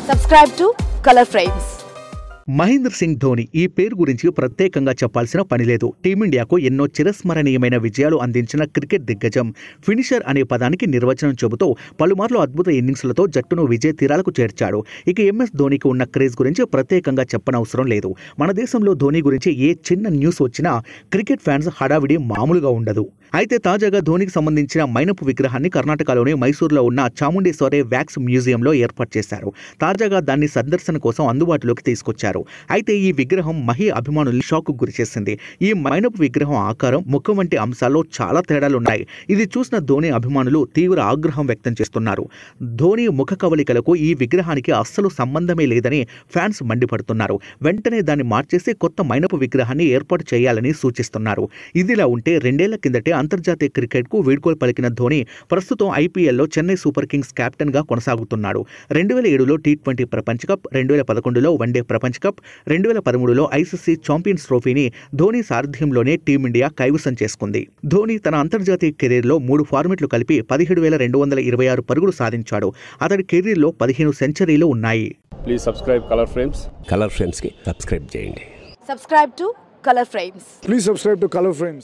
Subscribe to Color Frames. Mahindra Singh Dhoni ఈ పేరు గురించి ప్రత్యేకంగా చెప్పాల్సిన పని లేదు టీమిండియాకు ఎన్నో చిరస్మరణీయమైన విజయాలు అందించిన క్రికెట్ దిగ్గజం ఫినిషర్ అనే పదానికి నిర్వచనం చెబుతూ పలుమార్లు అద్భుత ఇన్నింగ్స్లతో జట్టును విజయ తీరాలకు చేర్చాడు ఇక ఎంఎస్ ధోనికి ఉన్న క్రేజ్ గురించి ప్రత్యేకంగా చెప్పనవసరం లేదు మన దేశంలో ధోని గురించి ఏ చిన్న న్యూస్ వచ్చినా క్రికెట్ ఫ్యాన్స్ హడావిడి మామూలుగా ఉండదు అయితే తాజాగా ధోనికి సంబంధించిన మైనపు విగ్రహాన్ని కర్ణాటకలోని మైసూరులో ఉన్న చాముండేశ్వరి వ్యాక్స్ మ్యూజియంలో ఏర్పాటు చేశారు తాజాగా దాన్ని సందర్శన కోసం అందుబాటులోకి తీసుకొచ్చారు అయితే ఈ విగ్రహం మహి అభిమానులు షాక్ గురిచేసింది ఈ మైనపు విగ్రహం ఆకారం ముఖం వంటి అంశాల్లో చాలా తేడాలు ఉన్నాయి ఇది చూసిన ధోని అభిమానులు తీవ్ర ఆగ్రహం వ్యక్తం చేస్తున్నారు ధోని ముఖ కవలికలకు ఈ విగ్రహానికి అస్సలు సంబంధమే లేదని ఫ్యాన్స్ మండిపడుతున్నారు వెంటనే దాన్ని మార్చేసి కొత్త మైనపు విగ్రహాన్ని ఏర్పాటు చేయాలని సూచిస్తున్నారు ఇదిలా ఉంటే రెండేళ్ల కిందటే అంతర్జాతీయ క్రికెట్కు వీడ్కోలు పలికిన ధోని ప్రస్తుతం ఐపీఎల్లో చెన్నై సూపర్ కింగ్స్ కెప్టెన్గా కొనసాగుతున్నాడు రెండు వేల ఏడులో టీ ట్వంటీ ప్రపంచ కప్ రెండు వేల పదకొండులో వన్డే ప్రపంచ కప్ రెండు వేల పదమూడులో ఐసీసీ ఛాంపియన్స్ ట్రోఫీని ధోని సారథ్యంలోనే టీమిండియా కైవసం చేసుకుంది ధోని తన అంతర్జాతీయ కెరీర్లో మూడు ఫార్మెట్లు కలిపి పదిహేడు వేల రెండు వందల ఇరవై ఆరు పరుగులు సాధించాడు అతడి కెరీర్లో పదిహేను సెంచరీలు ఉన్నాయి please subscribe colour frames colour ఫ్రేమ్స్కి సబ్స్క్రైబ్ చేయండి Subscribe to Color Frames. Please subscribe to Color Frames.